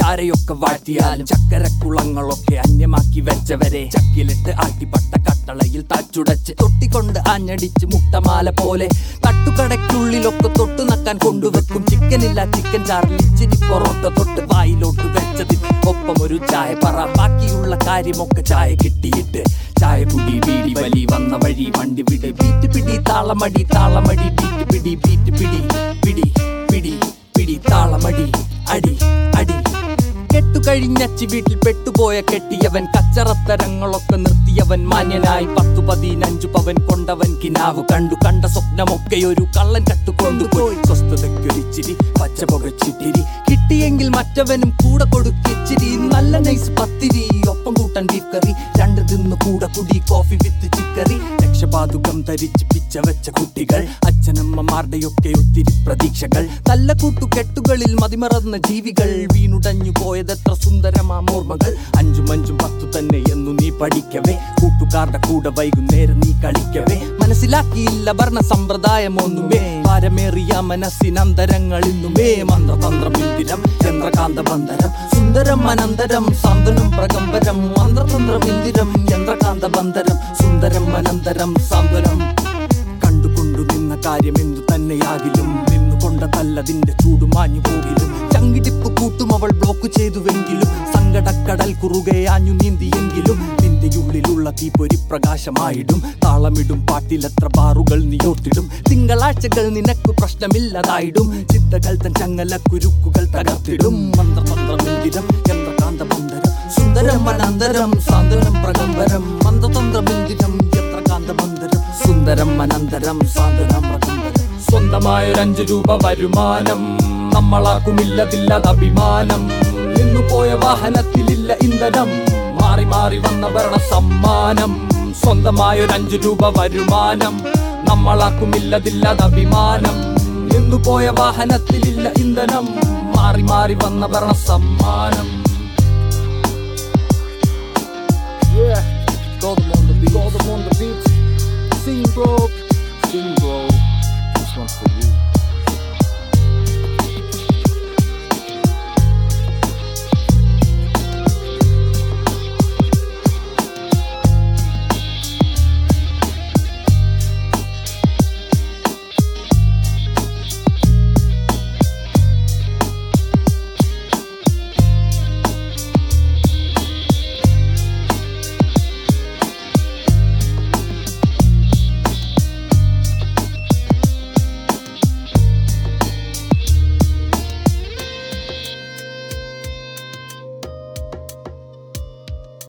ചാരയൊക്കെ വാഴ്ത്തിയാലും ചക്കരക്കുളങ്ങളൊക്കെ അന്യമാക്കി വെച്ചവരെ ചക്കിലിട്ട് ആട്ടിപ്പട്ട കട്ടളയിൽ താച്ചുടച്ച് തൊട്ടിക്കൊണ്ട് ആഞ്ഞടിച്ച് മുട്ടമാല പോലെ തട്ടുകടയ്ക്കുള്ളിലൊക്കെ തൊട്ടു നക്കാൻ കൊണ്ടുവെക്കും ചിക്കനില്ല ചിക്കൻ ചാറിൽ ഇച്ചിരി പൊറോട്ട തൊട്ട് വായിലോട്ട് വെച്ചതിൽ ഒപ്പം ഒരു ചായ പറ ബാക്കിയുള്ള കാര്യമൊക്കെ ചായ കിട്ടിയിട്ട് ചായ കുടി ബീഡി വലി വന്ന വഴി വണ്ടി വിട് ബീറ്റ് പിടി താളമടി താളമടി ബീറ്റ് പിടി ബീറ്റ് പിടി പിടി പിടി പിടി താളമടി അടി അടി കെട്ടുകഴിഞ്ഞച്ചി വീട്ടിൽ പെട്ടുപോയ കെട്ടിയവൻ കച്ചറത്തരങ്ങളൊക്കെ നിർത്തിയവൻ മാന്യനായി പത്തു പതിനഞ്ചു പവൻ കൊണ്ടവൻ കിനാവ് കണ്ടു കണ്ട സ്വപ്നമൊക്കെ ഒരു കള്ളൻ കട്ടുകൊണ്ടുപോയി സ്വസ്ഥതയ്ക്കൊരിച്ചിരി പച്ച പുകച്ചിട്ടിരി കിട്ടിയെങ്കിൽ മറ്റവനും കൂടെ കൊടുക്കിച്ചിരി നല്ല നൈസ് പത്തിരി ഒപ്പം കൂട്ടൻ ബീഫ് കറി രണ്ട് തിന്ന് കൂടെ കുടി കോഫി വിത്ത് ചിക്കറി രക്ഷപാതുകം ധരിച്ച് പിച്ച വെച്ച കുട്ടികൾ അച്ഛനമ്മമാരുടെയൊക്കെ ഒത്തിരി പ്രതീക്ഷകൾ നല്ല കൂട്ടുകെട്ടുകളിൽ മതിമറന്ന ജീവികൾ വീണുടഞ്ഞു പോയതെത്ര സുന്ദരമാം ഓർമ്മകൾ അഞ്ചും അഞ്ചും പത്തു തന്നെ എന്നു നീ പഠിക്കവേ കൂട്ടുകാരുടെ കൂടെ വൈകുന്നേരം നീ കളിക്കവേ മനസ്സിലാക്കിയില്ല ഭരണ സമ്പ്രദായമൊന്നുമേ ഭാരമേറിയ മനസ്സിനന്തരങ്ങൾ ഇന്നുമേ മന്ത്രതന്ത്രം ഇന്ദിരം ചന്ദ്രകാന്ത ബന്ധരം സുന്ദരം അനന്തരം സാന്ത്വനം പ്രകമ്പരം മന്ത്രതന്ത്രം ഇന്ദിരം ചന്ദ്രകാന്ത ബന്ധരം സുന്ദരം അനന്തരം സാന്ത്വനം കണ്ടുകൊണ്ടു നിന്ന കാര്യം എന്തു തന്നെയാകിലും നിന്നുകൊണ്ടതല്ലതിന്റെ ചൂട് മാഞ്ഞു പോകിലും ചങ്കിടിപ്പ് കൂട്ടും അവൾ ബ്ലോക്ക് ചെയ്തുവെങ്കിലും സങ്കടക്കടൽ കുറുകെ ആഞ്ഞു നീന്തിയെങ്കിലും നിന്റെ ഉള്ളിലുള്ള തീപ്പൊരി പ്രകാശമായിടും താളമിടും പാട്ടിലെത്ര ബാറുകൾ നീയോർത്തിടും തിങ്കളാഴ്ചകൾ നിനക്ക് പ്രശ്നമില്ലതായിടും ചിന്തകൾ തൻ ചങ്ങല കുരുക്കുകൾ തകർത്തിടും മന്ത്രതന്ത്രമിന്ദിരം ചന്ദ്രകാന്ത ബന്ധരം സുന്ദരം അനന്തരം സാന്ത്വനം പ്രകമ്പരം മന്ത്രതന്ത്രമിന്ദിരം ചന്ദ്രകാന്ത ബന്ധരം സുന്ദരം അനന്തരം സാന്ത്വനം പ്രകമ്പരം സ്വന്തമായൊരഞ്ചു രൂപ വരുമാനം നമ്മളാർക്കുമില്ലതില്ലത് അഭിമാനം നിന്നു പോയ വാഹനത്തിലില്ല ഇന്ധനം മാറി മാറി വന്ന ഭരണ സമ്മാനം സ്വന്തമായൊരഞ്ചു രൂപ വരുമാനം നമ്മളാർക്കുമില്ലതില്ലത് അഭിമാനം നിന്നു പോയ വാഹനത്തിലില്ല ഇന്ധനം മാറി മാറി വന്ന ഭരണ സമ്മാനം Yeah, call them on the beat. Call them on the beat. Sing, bro. Sing, bro. This one's for you.